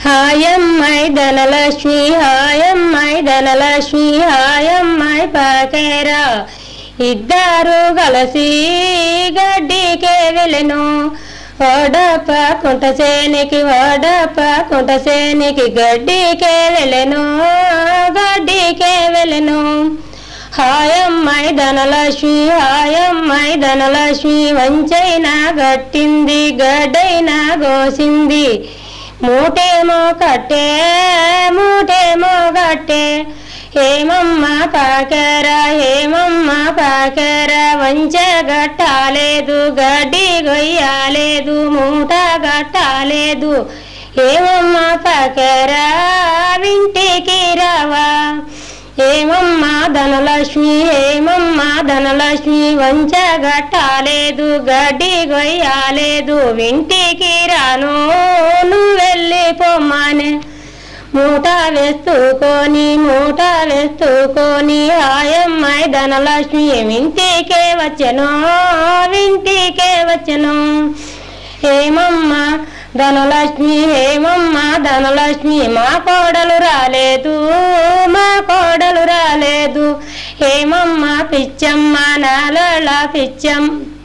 హాయమ్మాయి ధనలక్ష్మి హాయమ్మాయి ధనలక్ష్మి హాయమ్మాయి పాకేరా ఇద్దరు కలిసి గడ్డికే వెళ్ళను ఓడప్ప కుంటసేనికి ఓడప్ప కుంటసేనికి గడ్డికే వెళ్ళను గడ్డికే వెళ్ళను హాయమ్మాయి ధనలక్ష్మి హాయమ్మాయి ధనలక్ష్మి వంచైనా గట్టింది గడ్డైనా గోసింది మూటేమో కట్టే మూటేమో కట్టే ఏమమ్మ పాకరా ఏమమ్మ పాకరా వంచ గట్టాలేదు గడ్డి గొయ్యాలేదు మూట గట్టాలేదు ఏమమ్మ పాకరా వింటికి రావా ఏమమ్మా ధనలక్ష్మి ఏమమ్మా ధనలక్ష్మి వంచ గట్టాలేదు గడ్డి గొయ్యాలేదు వింటికి రాను నువ్వు వెళ్ళిపోమ్మానే మూట వేస్తుకొని మూట వేస్తుకొని ఆయమ్మాయి ధనలక్ష్మి వింటికే వచ్చెను వింటికే వచ్చెను ఏమమ్మా ధనలక్ష్మి ఏమమ్మా ధనలక్ష్మి మా కోడలు రాలేదు మా కోడలు రాలేదు ఏమమ్మా పిచ్చమ్మ నాలోళ్ళ పిచ్చం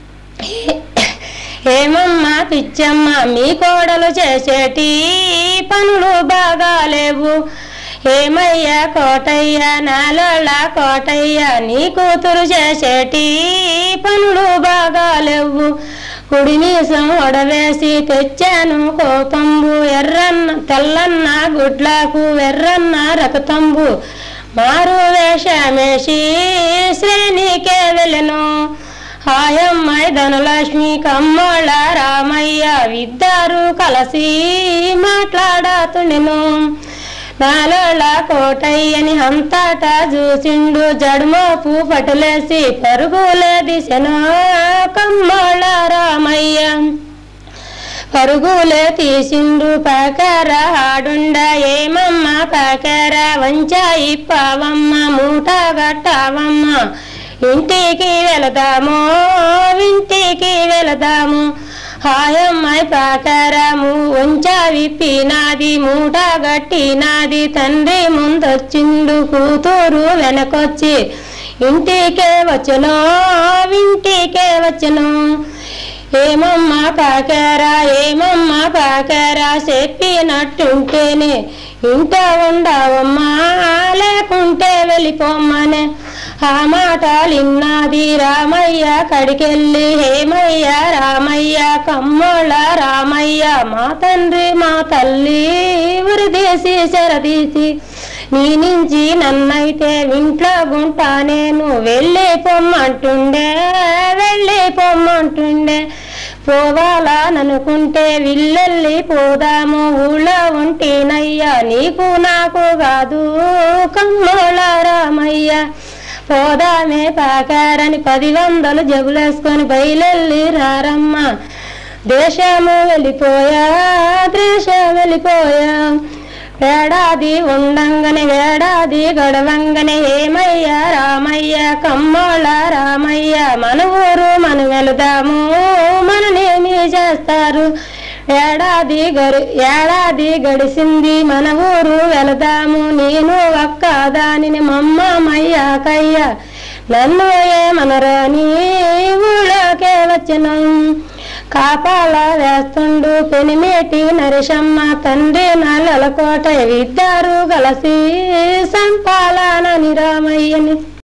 ఏమమ్మా పిచ్చమ్మ మీ కోడలు చేసేటి పనులు బాగాలేవు ఏమయ్యా కోటయ్య నాలోళ్ళ కోటయ్య నీ కూతురు చేసేటి పనులు బాగాలేవు కుడి నీసం ఒడవేసి తెచ్చాను కోపంబు ఎర్రన్న తెల్లన్న గుడ్లకు ఎర్రన్న రక్తంబు మారు వేషమేసి శ్రేణికే వెళ్ళను హాయమ్మాయి ధనలక్ష్మి కమ్మోళ్ళ రామయ్య ఇద్దరు కలిసి మాట్లాడుతుండెను నాలోళ్ళ కోటయ్యని అంతటా చూసిండు జడుమోపు పటులేసి పరుగులే దిశను కమ్మోళ్ళ రామయ్య పరుగులే తీసిండు పాకర ఆడుండ ఏమమ్మ పాకర వంచాయి పావమ్మ మూట గట్టావమ్మ ఇంటికి వెళదాము ఇంటికి వెళదాము హాయమ్మాయి పాకరము ఉంచా విప్పినాది మూట గట్టినాది తండ్రి ముందొచ్చిండు కూతురు వెనకొచ్చి ఇంటికే వచ్చను ఇంటికే వచ్చను ఏమమ్మ పాకరా ఏమమ్మ పాకరా చెప్పినట్టుంటేనే ఇంట ఉండవమ్మా లేకుంటే వెళ్ళిపోమ్మనే ఆ మాటలు ఇన్నది రామయ్య కడికెళ్ళి హేమయ్య రామయ్య కమ్మోళ్ళ రామయ్య మా తండ్రి మా తల్లి ఉరిదేసి చెరదీసి నీ నుంచి నన్నైతే ఇంట్లో గుంటా నేను వెళ్ళి పొమ్మంటుండే వెళ్ళి పొమ్మంటుండే పోవాలనుకుంటే విల్లెల్లి పోదాము ఊళ్ళో ఉంటేనయ్యా నీకు నాకు కాదు కమ్మోళ రామయ్య పోదామే పాకారని పది వందలు జబులేసుకొని బయలెల్లి రారమ్మ దేశము వెళ్ళిపోయా దేశం వెళ్ళిపోయా ఏడాది ఉండంగనే ఏడాది గడవంగనే ఏమయ్య రామయ్య కమ్మోళ్ళ రామయ్య మన ఊరు మనం వెళదాము మననేమి చేస్తారు ఏడాది గడి ఏడాది గడిసింది మన ఊరు వెళదాము నేను ఒక్క దానిని మమ్మయ్యాకయ్య నన్ను ఏమనరాని ఊళ్ళోకే వచ్చను కాపాల వేస్తుండు పెనిమేటి నరిశమ్మ తండ్రి నల్లల కోట ఇద్దరు కలిసి సంపాలనని రామయ్యని